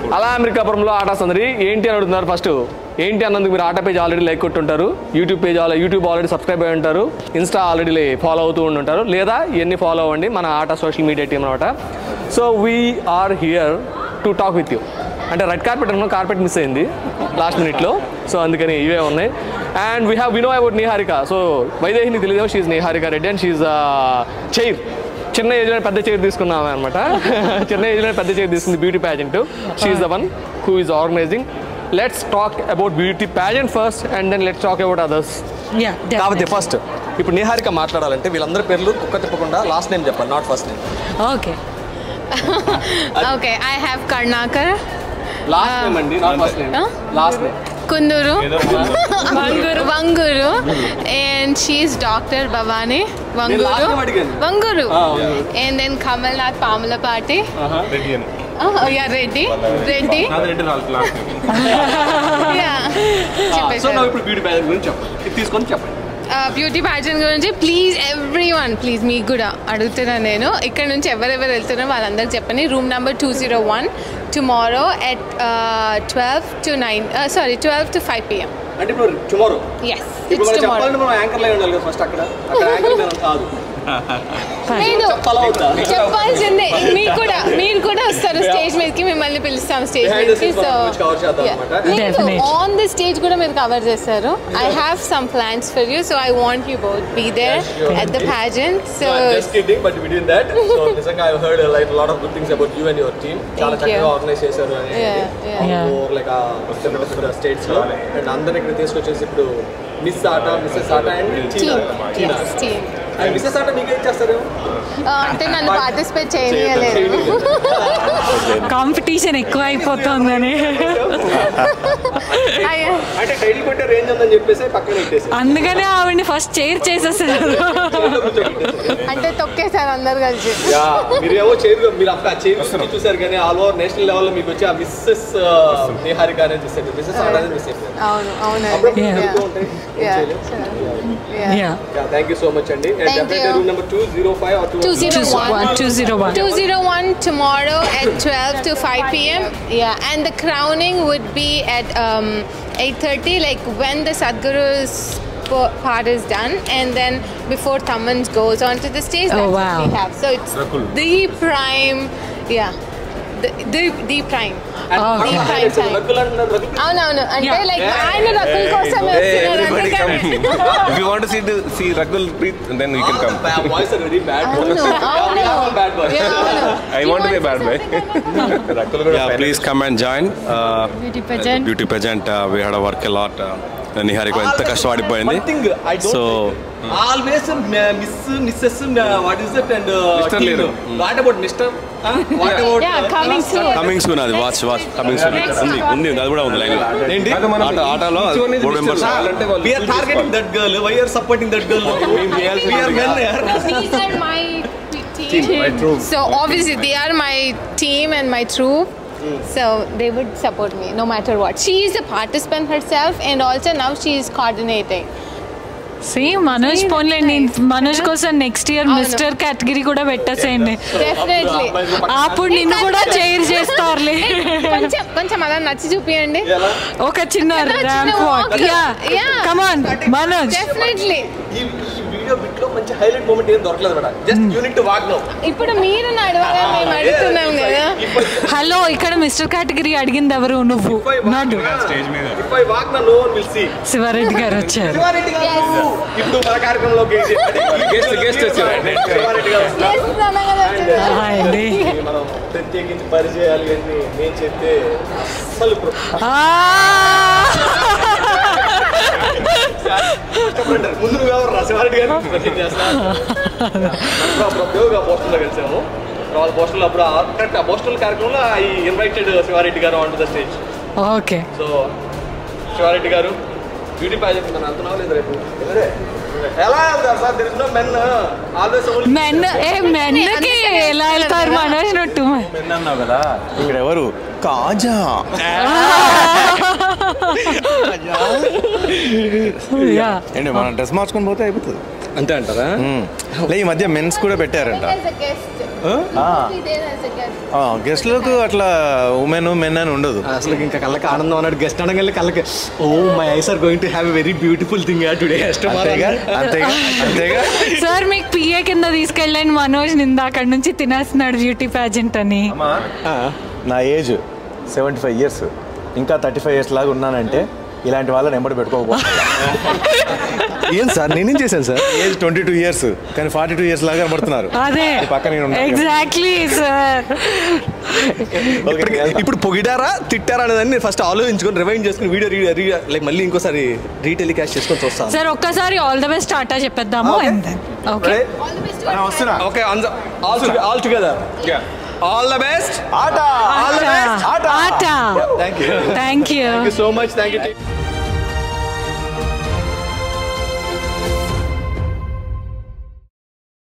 అలా అమెరికాపురంలో ఆటా సందడి ఏంటి అని అడుగుతున్నారు ఫస్ట్ ఏంటి అన్నందుకు మీరు ఆటా పేజ్ ఆల్రెడీ లైక్ కొట్టుంటారు YouTube page YouTube already subscribe అయి ఉంటారు ఇన్స్టా ఆల్రెడీ ఫాలో అవుతూ ఉంటుంటారు లేదా ఇవన్నీ ఫాలో అవ్వండి మన ఆటా సోషల్ మీడియా టీం అనమాట so we are here to talk with you అంటే రెడ్ కార్పెట్ అన్న కార్పెట్ మిస్ అయింది లాస్ట్ మినిట్లో సో అందుకని ఇవే ఉన్నాయి అండ్ వీ హ్యావ్ వినో అబౌట్ నిహారిక సో వైదేహిని తెలియదు she Niharika Reddy and she chair చిన్న ఏజ్లో పెద్ద చైర్ తీసుకున్నాం అనమాట చిన్న ఏజ్లో పెద్ద చైర్ తీసుకుంది beauty pageant she the one who is organising let's talk about beauty pageant first and then let's talk about others yeah కాబట్టి ఫస్ట్ ఇప్పుడు నిహారిక మాట్లాడాలంటే వీళ్ళందరి పేర్లు కుక్క తిప్పకుండా లాస్ట్ నేమ్ చెప్పాలి not first name okay Okay, I have Karnakar, last name అండి not first name Huh? Last name Kunduru, Vanguru, Vanguru, and she's Dr. Bhavani నేను last name Vanguru. అడిగాను. Vanguru. Ah, Vanguru. And then Kamal Nath Pamela Party. Reddy అని Oh, oh, yeah, Reddy. Reddy. నాది Reddy last last Yeah. So చెప్పేశారు. నాకు ఇప్పుడు beauty pageant గురించి చెప్పండి ఇది తీసుకొని చెప్పండి బ్యూటీ ప్యాజెంట్ గురించి ప్లీజ్ ఎవ్రీ వన్ ప్లీజ్ మీకు కూడా అడుగుతున్నాను నేను ఇక్కడ నుంచి ఎవరెవరు వెళ్తున్నారో వాళ్ళందరికి చెప్పండి room number two zero one tomorrow at twelve to nine sorry twelve to five PM అంటే ఇప్పుడు టుమారో ఎస్ ఇప్పుడు ఇట్స్ మనం టుమారో చెప్పాలంటే మనం యాంకర్ లై ఉండాలి కదా ఫస్ట్ అక్కడ అక్కడ యాంకర్ నేను కాదు లేదు చెప్పాలా వద్దా? చెప్పాల్సిందే మీకు కూడా మీరు కూడా వస్తారు స్టేజ్ మీదకి మిమ్మల్ని పిలుస్తాం స్టేజ్ Behind the మీదకి scenes సో మనం కొంచెం cover చేద్దాం అన్నమాట. Definitely. ఆన్ ది స్టేజ్ కూడా మీరు కవర్ చేస్తారు I have some plans for you so I want you both be there at the pageant so So, just kidding, but between that, so నిజంగా I heard uh, like a lot of good things about you and your team. చాలా Thank you. చక్కగా organise చేశారు అని Yeah, yeah. Yeah. Like states లో and అందరిని ఇక్కడ తీసుకొచ్చేసి ఇప్పుడు miss ATA Mrs ATA and team yes team and Mrs ATA మీకు ఏం చేస్తారు ఆ, అంటే నన్ను పార్టిసిపేట్ చేయనీయలేదు కాంపిటీషన్ ఎక్కువ అయిపోతుందని అయ్యో. అంటే టైటిల్ కొట్టే రేంజ్ ఉందని చెప్పేసి పక్కన పెట్టేసి అందుకనే ఆవిడ్ని ఫస్ట్ చైర్ చేసేసారు అంటే తొక్కేశారు అందరు కలిసి యా మీరేమో చైర్ మీరు అప్పుడు ఆ చైర్ చూసారు కానీ ఆల్ ఓవర్ నేషనల్ లెవెల్ లో మీకు వచ్చి ఆ మిస్సెస్ నిహారిక అనేది చూసారు మిస్సెస్ ఆట అనేది మిస్ అయిపోయారు అవును అవునండి అప్పుడప్పుడు Yeah. జరుగుతూ ఉంటాయి Yeah. Yeah. Yeah thank you so much అండి and Thank definitely you. Room number two zero five or two 201. Two zero one 201 tomorrow at 12 to 5 p.m. Yeah, and the crowning would be at um, 8:30, like when the Sadguru's po- part is done, and then before Tamans goes onto the stage. Oh, that's what wow. we have. So it's Rakul. the prime, yeah, the the, the prime. Okay. The prime time. రగ్గులు అంటున్నారు రగ్గులు అవునవును అంటే Yeah. Like ఆయన రకుల్ కోసమే Hey, వస్తున్నారు everybody come. అందుకని if you want to see the see Ragul breathe, then you can come. Voice are very bad అవును అవును బ్యాడ్ బాయ్ Yeah, అవును. I want to be a bad boy. Ragul కూడా Yeah, please come and join. Uh, Beauty pageant. beauty pageant. Uh, we had to work a lot. Uh, Niharika ఎంత కష్టపడిపోయింది one thing I So, don't always miss missus what is that and Mr. లేరు. What about mister what about Yeah, coming soon. Coming soon అది watch watch coming soon Next ఉంది month. ఉంది అది కూడా ఉంది line ఏంటి కాదు మనం ఆట- ఆటలో each one is four members. Mr. అంటే వాళ్ళు we are targeting that girl why are supporting that girl we are men yaar. These are my team. So obviously they are my team and my troupe. So they would support me no matter what. She is a participant herself, and also now she is coordinating. See Manoj See, పోన్లేండి nice. Manoj కోసం next year అవును. Mister category కూడా పెట్టేసేయండి Definitely. అప్పుడు నిన్ను కూడా chair చేస్తారులే కొంచెం కొంచెం అలా నచ్చి చూపియండి ఒక చిన్న చిన్న ramp walk walk. Yeah Yeah. Come on Manoj definitely ఈ ఈ వీడియో బిట్ లో మంచి హైలైట్ మూమెంట్ ఏం దొరకలేదు madam just you need to walk no ఇప్పుడు మీరు నడవాలని మేము అడుగుతున్నాం కదా హలో ఇక్కడ మిస్టర్ కేటగిరీ అడిగింది ఎవరు నువ్వు నాడు ఇఫ్ ఐ వాక్ నా no one will see Siva Reddy garu వచ్చారు శివారెడ్డి గారు ఇప్పుడు మన కార్యక్రమంలోకి Guest- guest వచ్చారు. శివారెడ్డి గారు వస్తున్నారు. Yes, అన్నగా వచ్చేసారు. హాయ్ అండి మనం ప్రత్యేకించి పరిచయాలు అని నేను చెప్తే అసలు ఇప్పుడు ఆ! కష్టపడ్డారు. ముందు నువ్వు ఎవరు రా శివారెడ్డి గారిని పరిచయం చేస్తా అప్పుడు అప్పుడు ఉపయోగ పోస్టర్లో కలిసాము వాళ్ళ పోస్టర్లో అప్పుడు కరెక్ట్ ఆ పోస్టల్ కార్యక్రమంలో I invited Siva Reddy garu on to the stage okay so Siva Reddy garu beauty pageant మనం అంటున్నావు లేదు రేపు ఎవరే? ఎలా వెళ్తారు sir there is no men always only men a మెన్కి ఎలా వెళ్తారు మనోజ్ నట్టు అన్నావు కదా ఇక్కడ ఎవరు కాజా యా ఏంటి మనం డ్రెస్ మార్చుకొని పోతే అయిపోతుంది అంతే అంటారా లే ఈ మధ్య మెన్స్ కూడా పెట్టారంట As a guest. there as a guest. గెస్ట్లకు అట్లా ఉమెన్ మెన్ అని ఉండదు అసలు ఇంకా కళ్ళకి ఆనందం అన్నాడు గెస్ట్ అనగానే కళ్ళకి oh my eyes are going to have a very beautiful thing today అంతేగా అంతేగా అంతేగా సార్ మీకు పిఏ కింద తీసుకెళ్ళండి మనోజ్ నింద అక్కడ నుంచి తినేస్తున్నాడు బ్యూటీ ప్యాజెంట్ అని నా ఏజ్ సెవెంటీ ఫైవ్ ఇయర్స్ ఇంకా థర్టీ ఫైవ్ ఇయర్స్ లాగా ఉన్నానంటే ఇలాంటి వాళ్ళని ఎంబడి పెట్టుకోకపోతే ఏం సార్ నేనేం చేశాను sir age twenty two years కానీ ఫార్టీ టూ ఇయర్స్ లాగా కనబడుతున్నారు అదే ఈ పక్కన నేను ఉన్నాను. ఎగ్జాక్ట్లీ సార్ Okay, ఇప్పుడు పొగిడారా తిట్టారా అనేదాన్ని నేను ఫస్ట్ ఆలోచించుకొని రివైండ్ చేసుకుని వీడియో లైక్ మళ్ళీ ఇంకోసారి రీటెలికాస్ట్ చేసుకొని చూస్తాను సార్ ఒక్కసారి ఆల్ ద బెస్ట్ టాటా చెప్పేద్దాము and then okay All the best to నేను వస్తున్నా okay all all together Yeah. All the best ఆట ఆట thank you thank you thank you so much thank you